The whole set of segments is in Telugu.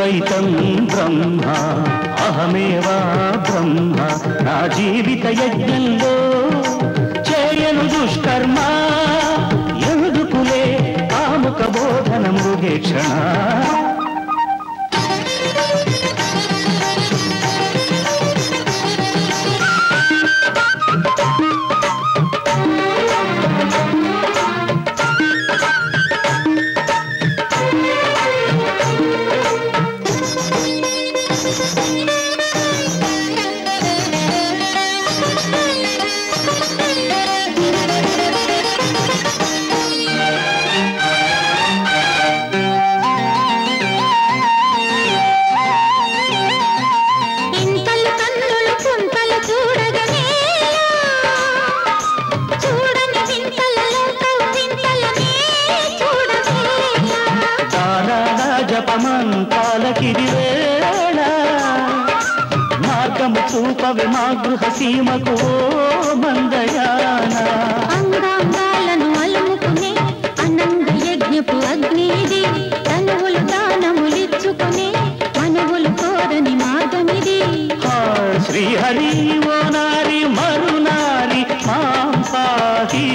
ద్వైతం బ్రహ్మ అహమేవా బ్రహ్మ నా జీవిత యజ్ఞంలో చేయను దుష్కర్మ ఎందుకులే కాముక బోధన మృగేక్షణ ఇంతలు కన్నులు కుంతలు చూడగనే చూడని వింతలలో వింతలనే చూడవేలా దారాల జపమంతాలకిది వేళ మార్గము చూపవి మా గృహ సీమకు ఓ మందయాన అంగాంగాలను అలుముకునే అనంద యజ్ఞపు అగ్నిది తనువులు దానములిచ్చుకునే మనువులు కోరని మార్గమిది ఆ శ్రీహరి ఓ నారి మరునారి మాం పాహి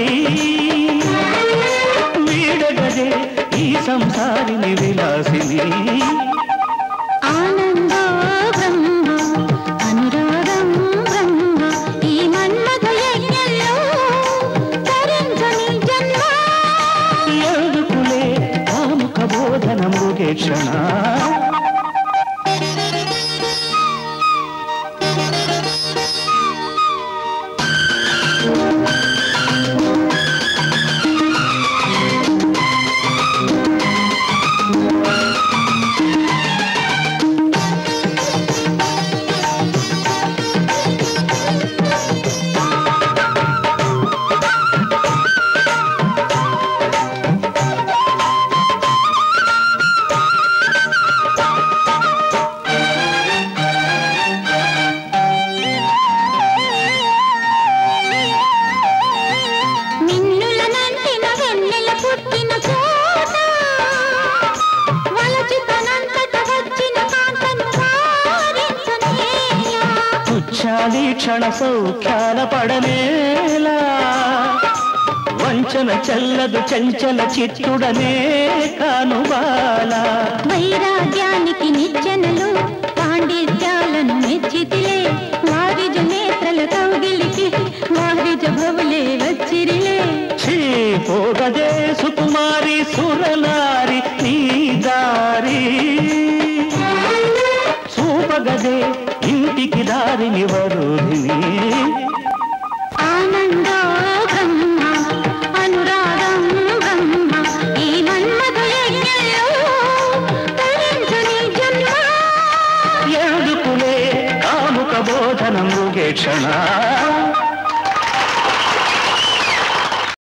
వీడగదే ఈ సంసారిని విలాసిని ఆనందో బ్రహ్మ అనురాగం బ్రహ్మ ఈ మన్మథ యజ్ఞంలో తరించని జన్మ ఎందుకులే కాముక బోధన మృగేక్షణ మిన్నుల నంటిన వెన్నెల పుట్టిన చోట వలచితనంతట వచ్చిన కాంతను వారించనేలా తుచ్చాలి క్షణ సౌఖ్యాల పడనేలా వంచన చల్లదు చంచల చిత్తుడనే కానుబాల వైరాగ్యానికి నిచ్చెనలు పాండిత్యాలను మెచ్చితిలే వారిజ నేత్రల కౌగిలికి వారిజ భవులే వచ్చిరిలే ఛీ పోగదే సుకుమారి సురనారి నీ దారి చూపగదే ఇంటికి దారిని వరుధిని ఆనందో బ్రహ్మ అనురాగం బ్రహ్మ ఈ మన్మథ యజ్ఞంలో తరించని జన్మ ఎందుకులే కాముక బోధన మృగేక్షణ